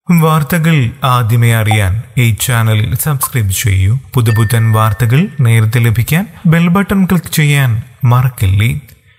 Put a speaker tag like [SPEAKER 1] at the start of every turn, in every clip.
[SPEAKER 1] വാർത്തകൾ ആദ്യമേ അറിയാൻ ഈ ചാനൽ സബ്സ്ക്രൈബ് ചെയ്യൂ പുതുപുത്തൻ വാർത്തകൾ നേരത്തെ ലഭിക്കാൻ ബെൽ ബട്ടൺ ക്ലിക്ക് ചെയ്യാൻ മറക്കല്ലേ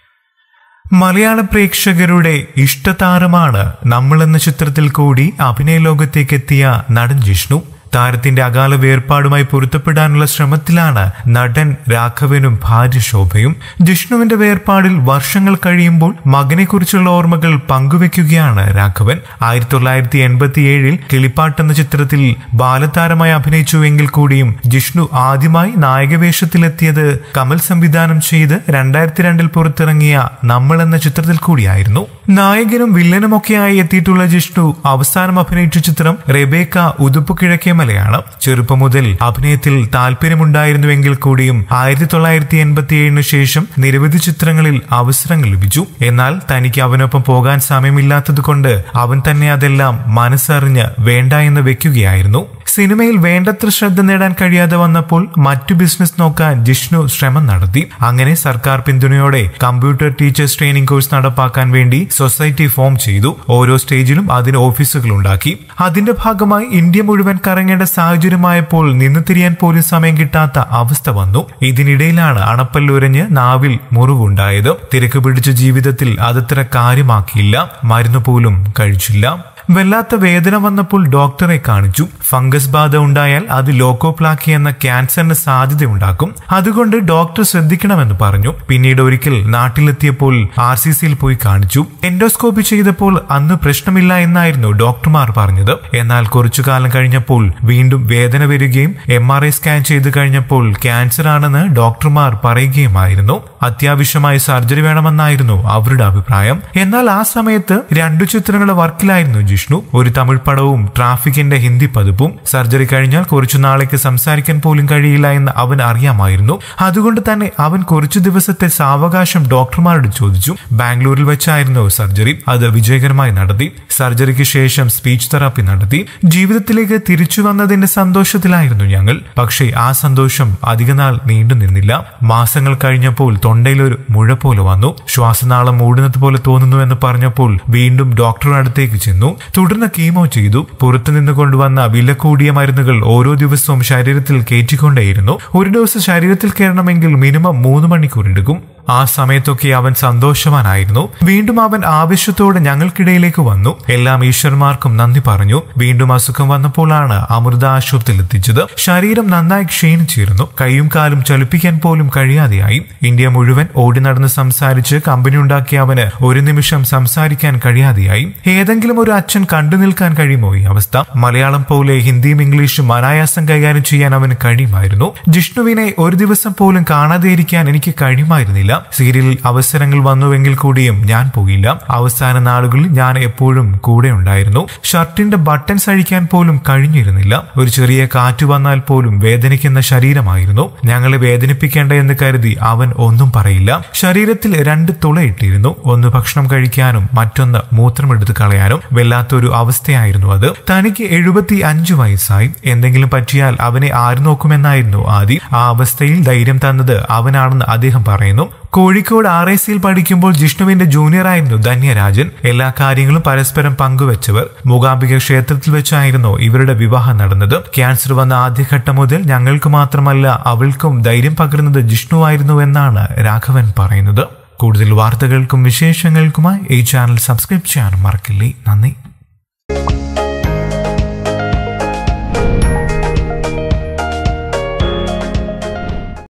[SPEAKER 1] മലയാള പ്രേക്ഷകരുടെ ഇഷ്ടതാരമാണ് നമ്മൾ എന്ന ചിത്രത്തിൽ കൂടി അഭിനയ ലോകത്തേക്ക് എത്തിയ നടൻ ജിഷ്ണു താരത്തിന്റെ അകാല വേർപാടുമായി പൊരുത്തപ്പെടാനുള്ള ശ്രമത്തിലാണ് നടൻ രാഘവനും ഭാര്യ ശോഭയും ജിഷ്ണുവിന്റെ വേർപാടിൽ വർഷങ്ങൾ കഴിയുമ്പോൾ മകനെക്കുറിച്ചുള്ള ഓർമ്മകൾ പങ്കുവെക്കുകയാണ് രാഘവൻ ആയിരത്തി തൊള്ളായിരത്തി എൺപത്തി ഏഴിൽ കിളിപ്പാട്ട് എന്ന ചിത്രത്തിൽ ബാലതാരമായി അഭിനയിച്ചുവെങ്കിൽ കൂടിയും ജിഷ്ണു ആദ്യമായി നായകവേഷത്തിലെത്തിയത് കമൽ സംവിധാനം ചെയ്ത് രണ്ടായിരത്തി രണ്ടിൽ പുറത്തിറങ്ങിയ നമ്മൾ എന്ന ചിത്രത്തിൽ കൂടിയായിരുന്നു നായകനും വില്ലനുമൊക്കെയായി എത്തിയിട്ടുള്ള ജിഷ്ണു അവസാനം അഭിനയിച്ച ചിത്രം റെബേക്ക ഉതുപ്പ് കിഴക്കേ മലയാളം ചെറുപ്പം മുതൽ അഭിനയത്തിൽ താല്പര്യമുണ്ടായിരുന്നുവെങ്കിൽ കൂടിയും ആയിരത്തി തൊള്ളായിരത്തി എൺപത്തി ഏഴിന് ശേഷം നിരവധി ചിത്രങ്ങളിൽ അവസരങ്ങൾ ലഭിച്ചു എന്നാൽ തനിക്ക് അവനൊപ്പം പോകാൻ സമയമില്ലാത്തത് കൊണ്ട് അവൻ തന്നെ അതെല്ലാം മനസ്സറിഞ്ഞ് വേണ്ട എന്ന് വെക്കുകയായിരുന്നു സിനിമയിൽ വേണ്ടത്ര ശ്രദ്ധ നേടാൻ കഴിയാതെ വന്നപ്പോൾ മറ്റു ബിസിനസ് നോക്കാൻ ജിഷ്ണു ശ്രമം നടത്തി അങ്ങനെ സർക്കാർ പിന്തുണയോടെ കമ്പ്യൂട്ടർ ടീച്ചേഴ്സ് ട്രെയിനിംഗ് കോഴ്സ് നടപ്പാക്കാൻ വേണ്ടി സൊസൈറ്റി ഫോം ചെയ്തു ഓരോ സ്റ്റേജിലും അതിന് ഓഫീസുകൾ ഉണ്ടാക്കി അതിന്റെ ഭാഗമായി ഇന്ത്യ മുഴുവൻ കറങ്ങേണ്ട സാഹചര്യമായപ്പോൾ നിന്ന് തിരിയാൻ പോലും സമയം കിട്ടാത്ത അവസ്ഥ വന്നു ഇതിനിടയിലാണ് അണപ്പല്ലുരഞ്ഞ് നാവിൽ മുറിവുണ്ടായത് തിരക്ക് പിടിച്ച ജീവിതത്തിൽ അതത്ര കാര്യമാക്കിയില്ല മരുന്ന് പോലും കഴിച്ചില്ല വല്ലാത്ത വേദന വന്നപ്പോൾ ഡോക്ടറെ കാണിച്ചു ഫംഗസ് ബാധ ഉണ്ടായാൽ അത് ലോക്കോപ്ലാക്കി എന്ന ക്യാൻസറിന് സാധ്യതയുണ്ടാക്കും അതുകൊണ്ട് ഡോക്ടർ ശ്രദ്ധിക്കണമെന്ന് പറഞ്ഞു പിന്നീട് ഒരിക്കൽ നാട്ടിലെത്തിയപ്പോൾ ആർ സി സിയിൽ പോയി കാണിച്ചു എൻഡോസ്കോപ്പി ചെയ്തപ്പോൾ അന്ന് പ്രശ്നമില്ല എന്നായിരുന്നു ഡോക്ടർമാർ പറഞ്ഞത് എന്നാൽ കുറച്ചു കാലം കഴിഞ്ഞപ്പോൾ വീണ്ടും വേദന വരികയും എം ആർ ഐ സ്കാൻ ചെയ്ത് കഴിഞ്ഞപ്പോൾ ക്യാൻസർ ആണെന്ന് ഡോക്ടർമാർ പറയുകയുമായിരുന്നു അത്യാവശ്യമായി സർജറി വേണമെന്നായിരുന്നു അവരുടെ അഭിപ്രായം എന്നാൽ ആ സമയത്ത് രണ്ടു ചിത്രങ്ങളുടെ വർക്കിലായിരുന്നു ജിഷ്ണു ഒരു തമിഴ് പടവും ട്രാഫിക്കിന്റെ ഹിന്ദി പതിപ്പും സർജറി കഴിഞ്ഞാൽ കുറച്ചു നാളേക്ക് സംസാരിക്കാൻ പോലും കഴിയില്ല എന്ന് അവൻ അറിയാമായിരുന്നു അതുകൊണ്ട് തന്നെ അവൻ കുറച്ചു ദിവസത്തെ സാവകാശം ഡോക്ടർമാരോട് ചോദിച്ചു ബാംഗ്ലൂരിൽ വെച്ചായിരുന്നു സർജറി അത് വിജയകരമായി നടത്തി സർജറിക്ക് ശേഷം സ്പീച്ച് തെറാപ്പി നടത്തി ജീവിതത്തിലേക്ക് തിരിച്ചു വന്നതിന്റെ സന്തോഷത്തിലായിരുന്നു ഞങ്ങൾ പക്ഷേ ആ സന്തോഷം അധികനാൾ നീണ്ടു നിന്നില്ല മാസങ്ങൾ കഴിഞ്ഞപ്പോൾ തൊണ്ടയിൽ ഒരു മുഴ പോലെ വന്നു ശ്വാസനാളം മൂടുന്നത് പോലെ തോന്നുന്നു എന്ന് പറഞ്ഞപ്പോൾ വീണ്ടും ഡോക്ടറുടെ അടുത്തേക്ക് ചെന്നു തുടർന്ന് കീമോ ചെയ്തു പുറത്തു നിന്ന് കൊണ്ടുവന്ന വില കൂടിയ മരുന്നുകൾ ഓരോ ദിവസവും ശരീരത്തിൽ കയറ്റിക്കൊണ്ടേയിരുന്നു ഒരു ഡോസ് ശരീരത്തിൽ കയറണമെങ്കിൽ മിനിമം മൂന്ന് മണിക്കൂർ എടുക്കും ആ സമയത്തൊക്കെ അവൻ സന്തോഷവാനായിരുന്നു വീണ്ടും അവൻ ആവശ്യത്തോടെ ഞങ്ങൾക്കിടയിലേക്ക് വന്നു എല്ലാം ഈശ്വരന്മാർക്കും നന്ദി പറഞ്ഞു വീണ്ടും അസുഖം വന്നപ്പോഴാണ് അമൃത ആശുപത്രിയിൽ എത്തിച്ചത് ശരീരം നന്നായി ക്ഷീണിച്ചിരുന്നു കൈയും കാലും ചലിപ്പിക്കാൻ പോലും കഴിയാതെയായി ഇന്ത്യ മുഴുവൻ ഓടി നടന്ന് സംസാരിച്ച് കമ്പനി ഉണ്ടാക്കിയ അവന് ഒരു നിമിഷം സംസാരിക്കാൻ കഴിയാതെയായി ഏതെങ്കിലും ഒരു അച്ഛൻ കണ്ടു നിൽക്കാൻ കഴിയുമോ ഈ അവസ്ഥ മലയാളം പോലെ ഹിന്ദിയും ഇംഗ്ലീഷും അനായാസം കൈകാര്യം ചെയ്യാൻ അവന് കഴിയുമായിരുന്നു ജിഷ്ണുവിനെ ഒരു ദിവസം പോലും കാണാതെ ഇരിക്കാൻ എനിക്ക് കഴിയുമായിരുന്നില്ല സീരിയലിൽ അവസരങ്ങൾ വന്നുവെങ്കിൽ കൂടിയും ഞാൻ പോയില്ല അവസാന നാളുകളിൽ ഞാൻ എപ്പോഴും കൂടെ ഉണ്ടായിരുന്നു ഷർട്ടിന്റെ ബട്ടൺസ് അഴിക്കാൻ പോലും കഴിഞ്ഞിരുന്നില്ല ഒരു ചെറിയ കാറ്റ് വന്നാൽ പോലും വേദനിക്കുന്ന ശരീരമായിരുന്നു ഞങ്ങളെ വേദനിപ്പിക്കേണ്ട എന്ന് കരുതി അവൻ ഒന്നും പറയില്ല ശരീരത്തിൽ രണ്ട് തുളയിട്ടിരുന്നു ഒന്ന് ഭക്ഷണം കഴിക്കാനും മറ്റൊന്ന് മൂത്രമെടുത്ത് കളയാനും വല്ലാത്തൊരു അവസ്ഥയായിരുന്നു അത് തനിക്ക് എഴുപത്തി അഞ്ചു വയസ്സായി എന്തെങ്കിലും പറ്റിയാൽ അവനെ ആര് നോക്കുമെന്നായിരുന്നു ആദ്യം ആ അവസ്ഥയിൽ ധൈര്യം തന്നത് അവനാണെന്ന് അദ്ദേഹം പറയുന്നു കോഴിക്കോട് ആർ ഐ സിയിൽ പഠിക്കുമ്പോൾ ജിഷ്ണുവിന്റെ ജൂനിയർ ആയിരുന്നു ധന്യരാജൻ എല്ലാ കാര്യങ്ങളും പരസ്പരം പങ്കുവച്ചവർ മൂകാംബിക ക്ഷേത്രത്തിൽ വെച്ചായിരുന്നു ഇവരുടെ വിവാഹം നടന്നത് ക്യാൻസർ വന്ന ആദ്യഘട്ടം മുതൽ ഞങ്ങൾക്ക് മാത്രമല്ല അവൾക്കും ധൈര്യം പകരുന്നത് ജിഷ്ണുവായിരുന്നു എന്നാണ് രാഘവൻ പറയുന്നത് കൂടുതൽ വാർത്തകൾക്കും വിശേഷങ്ങൾക്കുമായി ഈ ചാനൽ സബ്സ്ക്രൈബ് ചെയ്യാനും മറക്കില്ലേ നന്ദി